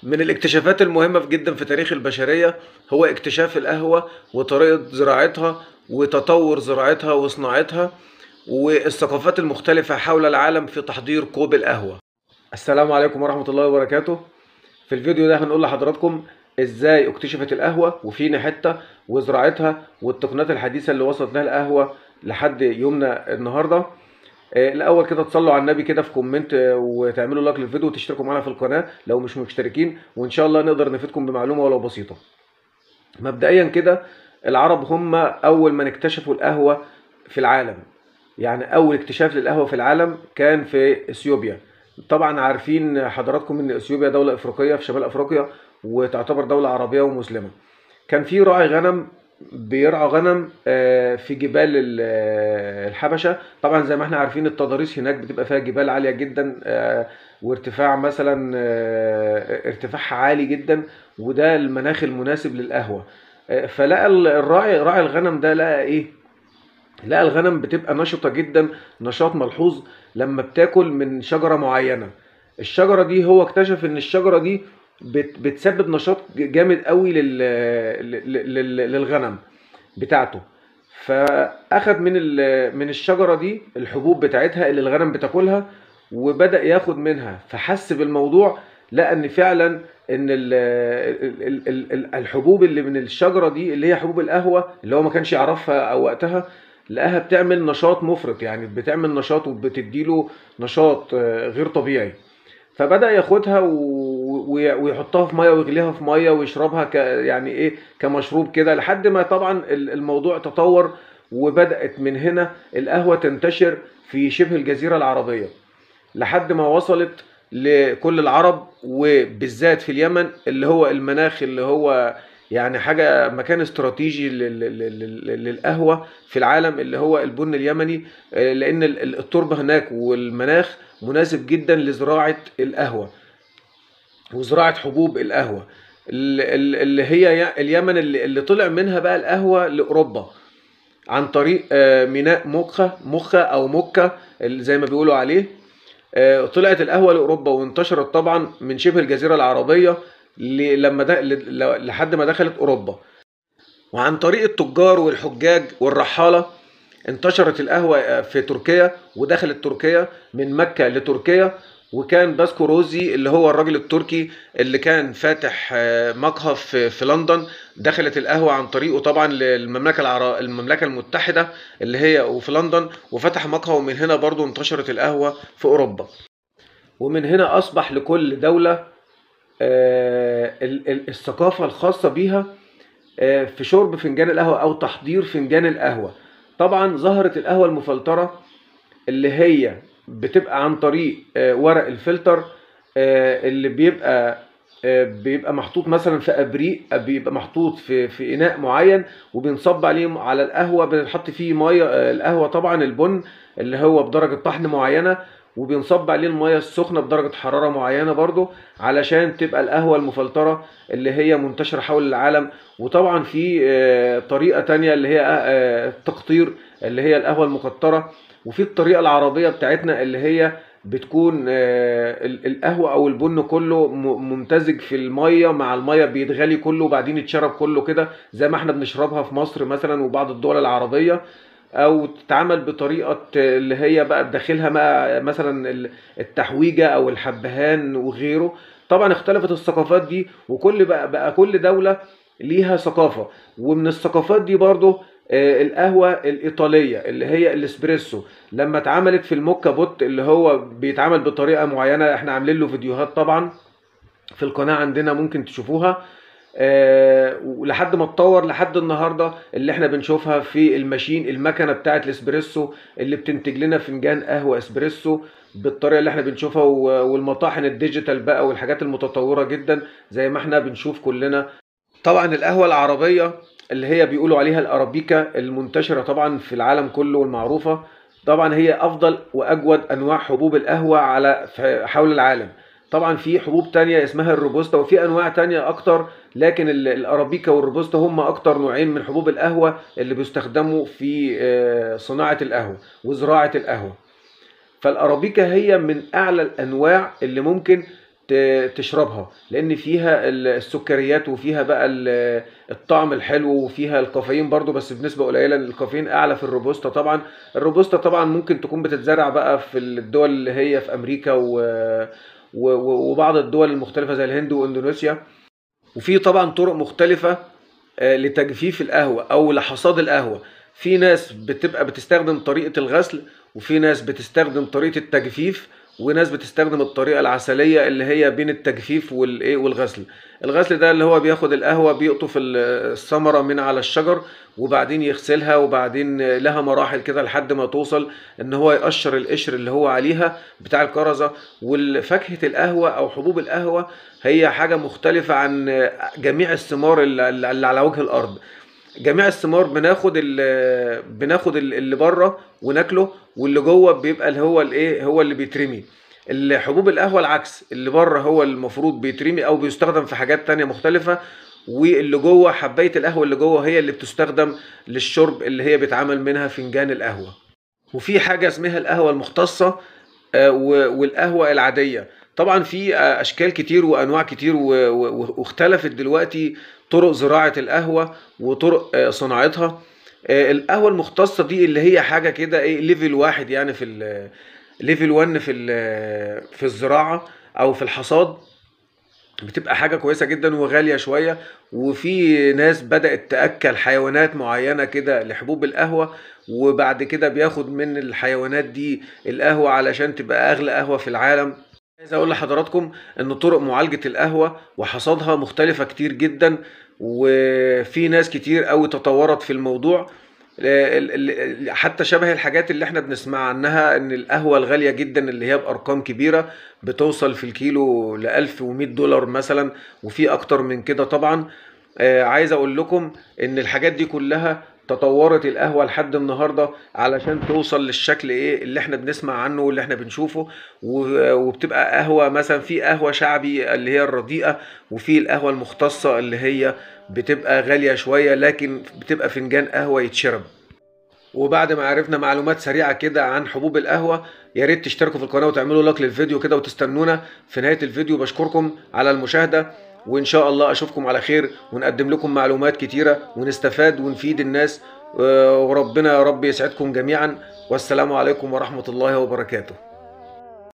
من الاكتشافات المهمة جدا في تاريخ البشرية هو اكتشاف القهوة وطريقة زراعتها وتطور زراعتها وصناعتها والثقافات المختلفة حول العالم في تحضير كوب القهوة السلام عليكم ورحمة الله وبركاته في الفيديو ده هنقول لحضراتكم ازاي اكتشفت القهوة وفين حتة وزراعتها والتقنيات الحديثة اللي وصلت لها القهوة لحد يومنا النهارده آه، الاول كده تصلوا على النبي كده في كومنت آه، وتعملوا لايك للفيديو وتشتركوا معانا في القناه لو مش مشتركين وان شاء الله نقدر نفيدكم بمعلومه ولو بسيطه مبدئيا كده العرب هم اول من اكتشفوا القهوه في العالم يعني اول اكتشاف للقهوه في العالم كان في اثيوبيا طبعا عارفين حضراتكم ان اثيوبيا دوله افريقيه في شمال افريقيا وتعتبر دوله عربيه ومسلمه كان في راعي غنم بيرعى غنم آه، في جبال ال- آه، الحبشه طبعا زي ما احنا عارفين التضاريس هناك بتبقى فيها جبال عاليه جدا آه، وارتفاع مثلا آه، ارتفاعها عالي جدا وده المناخ المناسب للقهوه آه، فلقى ال- الراعي راعي الغنم ده لقى ايه لقى الغنم بتبقى نشطه جدا نشاط ملحوظ لما بتاكل من شجره معينه الشجره دي هو اكتشف ان الشجره دي بت بتسبب نشاط جامد قوي لل لل- لل- للغنم بتاعته فاخد من ال- من الشجره دي الحبوب بتاعتها اللي الغنم بتاكلها وبدا ياخد منها فحس بالموضوع لقى ان فعلا ان ال ال ال ال الحبوب اللي من الشجره دي اللي هي حبوب القهوه اللي هو ما كانش يعرفها او وقتها لقاها بتعمل نشاط مفرط يعني بتعمل نشاط وبتديله نشاط آه، غير طبيعي فبدأ ياخدها و- وي- ويحطها في ميه ويغليها في ميه ويشربها ك يعني ايه كمشروب كده لحد ما طبعا ال- الموضوع تطور وبدأت من هنا القهوة تنتشر في شبه الجزيرة العربية لحد ما وصلت لكل العرب وبالذات في اليمن اللي هو المناخ اللي هو يعني حاجة مكان استراتيجي لل- لل- لل- للقهوة في العالم اللي هو البن اليمني آه، لأن ال- ال- التربة هناك والمناخ مناسب جدا لزراعة القهوة وزراعة حبوب القهوة ال- ال- اللي هي ي- اليمن اللي, اللي طلع منها بقى القهوة لأوروبا عن طريق آه، ميناء مخة مخة أو مكة اللي زي ما بيقولوا عليه آه، طلعت القهوة لأوروبا وانتشرت طبعا من شبه الجزيرة العربية ل- لما د- ل- لحد ما دخلت أوروبا وعن طريق التجار والحجاج والرحالة انتشرت القهوة في تركيا ودخلت تركيا من مكة لتركيا وكان باسكو روزي اللي هو الراجل التركي اللي كان فاتح آه، مقهى في في لندن دخلت القهوة عن طريقه طبعا للمملكة العرا... المملكة المتحدة اللي هي وفي لندن وفتح مقهى ومن هنا برضو انتشرت القهوة في أوروبا ومن هنا أصبح لكل دولة آه، ال- ال- الثقافة الخاصة بيها آه، في شرب فنجان القهوة أو تحضير فنجان القهوة طبعا ظهرت القهوة المفلترة اللي هي بتبقى عن طريق آه، ورق الفلتر آه، اللي بيبقى آه، بيبقى محطوط مثلا في ابريق آه، بيبقى محطوط في في اناء معين وبينصب عليه على القهوه بنحط فيه ميه آه، القهوه طبعا البن اللي هو بدرجه طحن معينه وبينصب عليه الميه السخنه بدرجه حراره معينه برضو علشان تبقى القهوه المفلتره اللي هي منتشره حول العالم وطبعا في آه، طريقه تانية اللي هي آه، التقطير اللي هي القهوه المقطره وفي الطريقه العربيه بتاعتنا اللي هي بتكون آه، ال- القهوه او البن كله م- ممتزج في الميه مع الميه بيتغلي كله وبعدين يتشرب كله كده زي ما احنا بنشربها في مصر مثلا وبعض الدول العربيه او تتعمل بطريقه اللي هي بقى بداخلها بقى مثلا ال- التحويجه او الحبهان وغيره طبعا اختلفت الثقافات دي وكل بقى بقى كل دوله ليها ثقافه ومن الثقافات دي برضو آه، القهوه الايطاليه اللي هي الاسبريسو لما اتعملت في الموكا بوت اللي هو بيتعمل بطريقه معينه احنا عاملين له فيديوهات طبعا في القناه عندنا ممكن تشوفوها آه، ولحد ما اتطور لحد النهارده اللي احنا بنشوفها في الماشين المكنه بتاعه الاسبريسو اللي بتنتج لنا فنجان قهوه اسبريسو بالطريقه اللي احنا بنشوفها و- والمطاحن الديجيتال بقى والحاجات المتطوره جدا زي ما احنا بنشوف كلنا طبعا القهوه العربيه اللي هي بيقولوا عليها الارابيكا المنتشره طبعا في العالم كله والمعروفه طبعا هي افضل واجود انواع حبوب القهوه على في- حول العالم طبعا في حبوب تانية اسمها الروبوستا وفي انواع تانية اكتر لكن ال- الارابيكا والروبوستا هم اكتر نوعين من حبوب القهوه اللي بيستخدموا في آه، صناعه القهوه وزراعه القهوه فالارابيكا هي من اعلى الانواع اللي ممكن ت- تشربها لان فيها ال- السكريات وفيها بقى ال- الطعم الحلو وفيها الكافيين برضو بس بنسبة قليلة الكافيين اعلى في الروبوستا طبعا الروبوستا طبعا ممكن تكون بتتزرع بقى في الدول اللي هي في امريكا و... و... و- وبعض الدول المختلفة زي الهند واندونيسيا وفي طبعا طرق مختلفة آه، لتجفيف القهوة او لحصاد القهوة في ناس بتبقى بتستخدم طريقة الغسل وفي ناس بتستخدم طريقة التجفيف وناس بتستخدم الطريقة العسلية اللي هي بين التجفيف والايه والغسل الغسل ده اللي هو بياخد القهوة بيقطف ال- الثمرة من على الشجر وبعدين يغسلها وبعدين لها مراحل كده لحد ما توصل ان هو يقشر القشر اللي هو عليها بتاع الكرزة والفاكهة القهوة او حبوب القهوة هي حاجة مختلفة عن جميع الثمار اللي اللي على وجه الارض جميع الثمار بناخد ال بناخد ال- اللي بره وناكله واللي جوه بيبقى اللي هو الايه هو اللي بيترمي الحبوب القهوه العكس اللي بره هو المفروض بيترمي او بيستخدم في حاجات تانية مختلفه واللي جوه حبايه القهوه اللي جوه هي اللي بتستخدم للشرب اللي هي بيتعمل منها فنجان القهوه وفي حاجه اسمها القهوه المختصه آه، و- والقهوه العاديه طبعا في آه، اشكال كتير وانواع كتير و- و- واختلفت دلوقتي طرق زراعه القهوه وطرق آه، صناعتها آه، القهوه المختصه دي اللي هي حاجه كده ايه ليفل واحد يعني في ال- ليفل 1 في ال- في الزراعه او في الحصاد بتبقى حاجة كويسة جدا وغالية شوية وفي ناس بدأت تأكل حيوانات معينة كده لحبوب القهوة وبعد كده بياخد من الحيوانات دي القهوة علشان تبقى أغلى قهوة في العالم عايز أقول لحضراتكم إن طرق معالجة القهوة وحصادها مختلفة كتير جدا وفي ناس كتير قوي تطورت في الموضوع ال- ال- حتى شبه الحاجات اللي احنا بنسمع عنها ان القهوة الغالية جدا اللي هي بأرقام كبيرة بتوصل في الكيلو ل 1100 دولار مثلا وفي اكتر من كده طبعا آه، عايز اقول لكم ان الحاجات دي كلها تطورت القهوة لحد النهاردة علشان توصل للشكل ايه اللي احنا بنسمع عنه واللي احنا بنشوفه و- وبتبقى قهوة مثلا في قهوة شعبي اللي هي الرديئة وفي القهوة المختصة اللي هي بتبقى غالية شوية لكن بتبقى فنجان قهوة يتشرب وبعد ما عرفنا معلومات سريعة كده عن حبوب القهوة يا ريت تشتركوا في القناة وتعملوا لايك للفيديو كده وتستنونا في نهاية الفيديو بشكركم على المشاهدة وإن شاء الله أشوفكم على خير ونقدم لكم معلومات كتيرة ونستفاد ونفيد الناس آه، وربنا يا رب يسعدكم جميعا والسلام عليكم ورحمة الله وبركاته